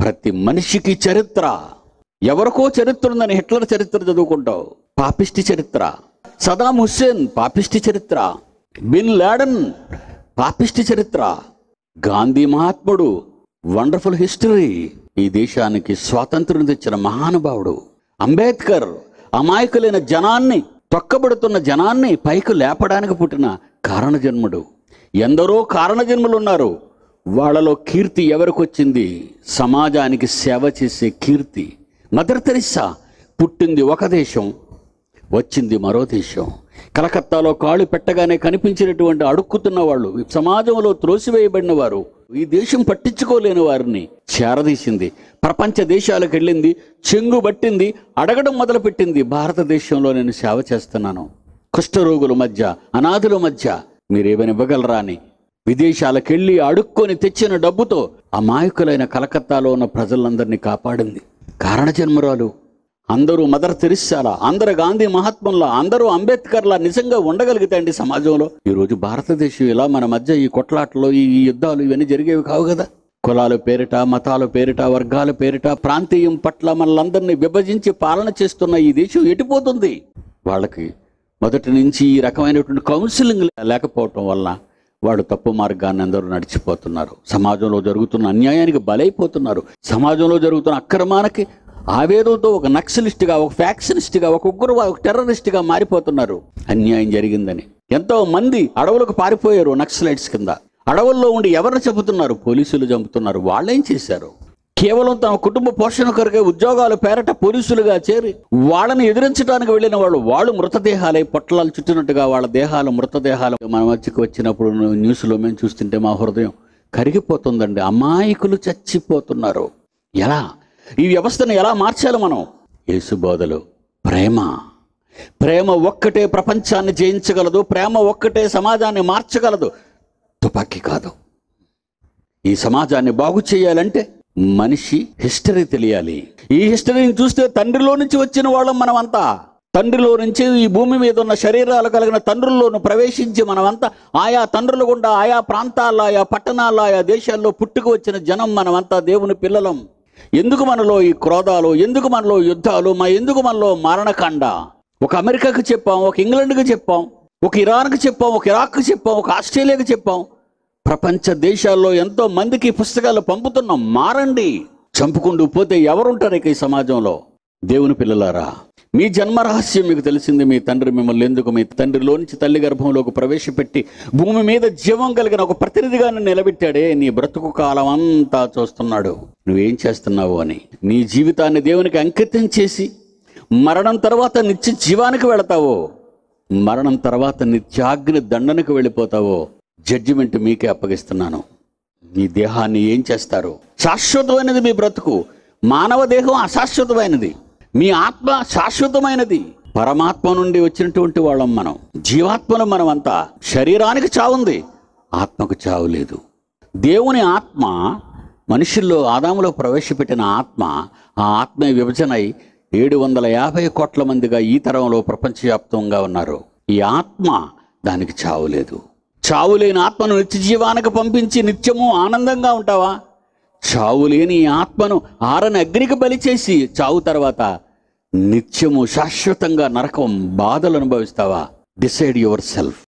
ప్రతి మనిషికి చరిత్ర ఎవరికో చరిత్ర ఉందని హిట్లర్ చరిత్ర చదువుకుంటావు పాపిష్టి చరిత్ర సదాం హుస్సేన్ పాపిష్టి చరిత్ర బిన్ లాడన్ పాపిష్టి చరిత్ర గాంధీ మహాత్ముడు వండర్ఫుల్ హిస్టరీ ఈ దేశానికి స్వాతంత్రం తెచ్చిన మహానుభావుడు అంబేద్కర్ అమాయకులైన జనాన్ని తొక్కబడుతున్న జనాన్ని పైకి లేపడానికి పుట్టిన కారణజన్ముడు ఎందరో కారణజన్ములు ఉన్నారు వాళ్ళలో కీర్తి ఎవరికొచ్చింది సమాజానికి సేవ చేసే కీర్తి మదర్ తెరిస్సా పుట్టింది ఒక దేశం వచ్చింది మరో దేశం కలకత్తాలో కాళ్ళు పెట్టగానే కనిపించినటువంటి అడుక్కుతున్న వాళ్ళు ఈ సమాజంలో త్రోసివేయబడిన వారు ఈ దేశం పట్టించుకోలేని వారిని చేరదీసింది ప్రపంచ దేశాలకు వెళ్ళింది చెంగు పట్టింది అడగడం మొదలుపెట్టింది భారతదేశంలో నేను సేవ చేస్తున్నాను కుష్ఠరోగుల మధ్య అనాథుల మధ్య మీరేమైనా ఇవ్వగలరా అని విదేశాలకు వెళ్ళి అడుక్కొని తెచ్చిన డబ్బుతో అమాయకులైన కలకత్తాలో ఉన్న ప్రజలందరినీ కాపాడింది కారణజన్మరాలు అందరూ మదర్ తెరిస్సాలా అందరు గాంధీ మహాత్ముల్లా అందరూ అంబేద్కర్లా నిజంగా ఉండగలిగితే అండి సమాజంలో ఈరోజు భారతదేశం ఇలా మన మధ్య ఈ కొట్లాటలు ఈ ఈ యుద్ధాలు ఇవన్నీ జరిగేవి కావు కదా కులాల పేరిట మతాల పేరిట వర్గాల పేరిట ప్రాంతీయం పట్ల మనలందరినీ విభజించి పాలన చేస్తున్న ఈ దేశం ఎటుపోతుంది వాళ్ళకి మొదటి నుంచి ఈ రకమైనటువంటి కౌన్సిలింగ్ లేకపోవటం వల్ల వాడు తప్పు మార్గాన్ని అందరూ నడిచిపోతున్నారు సమాజంలో జరుగుతున్న అన్యాయానికి బలైపోతున్నారు సమాజంలో జరుగుతున్న అక్రమానికి ఆవేదంతో ఒక నక్సలిస్ట్గా ఒక ఫ్యాక్షనిస్ట్గా ఒక ఉగ్రవా ఒక టెర్రరిస్ట్గా మారిపోతున్నారు అన్యాయం జరిగిందని ఎంతో మంది అడవులకు పారిపోయారు నక్సలైట్స్ కింద అడవుల్లో ఉండి ఎవరిని చంపుతున్నారు పోలీసులు చంపుతున్నారు వాళ్ళేం చేశారు కేవలం తమ కుటుంబ పోషణ కొరకే ఉద్యోగాల పేరట పోలీసులుగా చేరి వాళ్ళని ఎదిరించడానికి వెళ్ళిన వాళ్ళు వాళ్ళు మృతదేహాలై పొట్లాలు చుట్టినట్టుగా వాళ్ళ దేహాలు మృతదేహాలు మన మధ్యకి వచ్చినప్పుడు న్యూస్లో మేము చూస్తుంటే మా హృదయం కరిగిపోతుందండి అమాయకులు చచ్చిపోతున్నారు ఎలా ఈ వ్యవస్థను ఎలా మార్చాలి మనం యేసు బోధలు ప్రేమ ప్రేమ ఒక్కటే ప్రపంచాన్ని జయించగలదు ప్రేమ ఒక్కటే సమాజాన్ని మార్చగలదు తుపాకీ కాదు ఈ సమాజాన్ని బాగు చేయాలంటే మనిషి హిస్టరీ తెలియాలి ఈ హిస్టరీని చూస్తే తండ్రిలో నుంచి వచ్చిన వాళ్ళం మనమంతా తండ్రిలో నుంచి ఈ భూమి మీద ఉన్న శరీరాలు కలిగిన తండ్రుల్లోను ప్రవేశించి మనమంతా ఆయా తండ్రుల గుండా ఆయా ప్రాంతాల్లో ఆయా పట్టణాల్లో ఆయా దేశాల్లో పుట్టుకు వచ్చిన జనం మనమంతా దేవుని పిల్లలం ఎందుకు మనలో ఈ క్రోధాలు ఎందుకు మనలో యుద్ధాలు మా ఎందుకు మనలో మరణకాండ ఒక అమెరికాకి చెప్పాం ఒక ఇంగ్లాండ్కి చెప్పాం ఒక ఇరాన్కి చెప్పాం ఒక ఇరాక్కి చెప్పాం ఒక ఆస్ట్రేలియాకి చెప్పాం ప్రపంచ దేశాల్లో ఎంతో మందికి ఈ పుస్తకాలు పంపుతున్నాం మారండి చంపుకుంటూ పోతే ఎవరుంటారు ఇక ఈ సమాజంలో దేవుని పిల్లలారా మీ జన్మ రహస్యం మీకు తెలిసింది మీ తండ్రి మిమ్మల్ని ఎందుకు మీ తండ్రిలో నుంచి తల్లి గర్భంలోకి ప్రవేశపెట్టి భూమి మీద జీవం కలిగిన ఒక ప్రతినిధిగా నిన్ను నిలబెట్టాడే నీ బ్రతుకు కాలం అంతా చూస్తున్నాడు నువ్వేం చేస్తున్నావు అని నీ జీవితాన్ని దేవునికి అంకితం చేసి మరణం తర్వాత నిత్య జీవానికి వెళతావో మరణం తర్వాత నిత్యాగ్ని దండనకు వెళ్ళిపోతావో జడ్జిమెంట్ మీకే అప్పగిస్తున్నాను మీ దేహాన్ని ఏం చేస్తారు శాశ్వతమైనది మీ బ్రతుకు మానవ దేహం అశాశ్వతమైనది మీ ఆత్మ శాశ్వతమైనది పరమాత్మ నుండి వచ్చినటువంటి వాళ్ళం మనం జీవాత్మలు మనమంతా శరీరానికి చావుంది ఆత్మకు చావు లేదు దేవుని ఆత్మ మనుషుల్లో ఆదాములో ప్రవేశపెట్టిన ఆత్మ ఆ ఆత్మ విభజనై ఏడు వందల యాభై కోట్ల మందిగా ఈ తరంలో ప్రపంచవ్యాప్తంగా ఉన్నారు ఈ ఆత్మ దానికి చావు లేదు చావు లేని ఆత్మను నిత్య జీవానికి పంపించి నిత్యము ఆనందంగా ఉంటావా చావు లేని ఈ ఆత్మను ఆరని అగ్నికి బలి చేసి చావు తర్వాత నిత్యము శాశ్వతంగా నరకం బాధలు అనుభవిస్తావా డిసైడ్ యువర్ సెల్ఫ్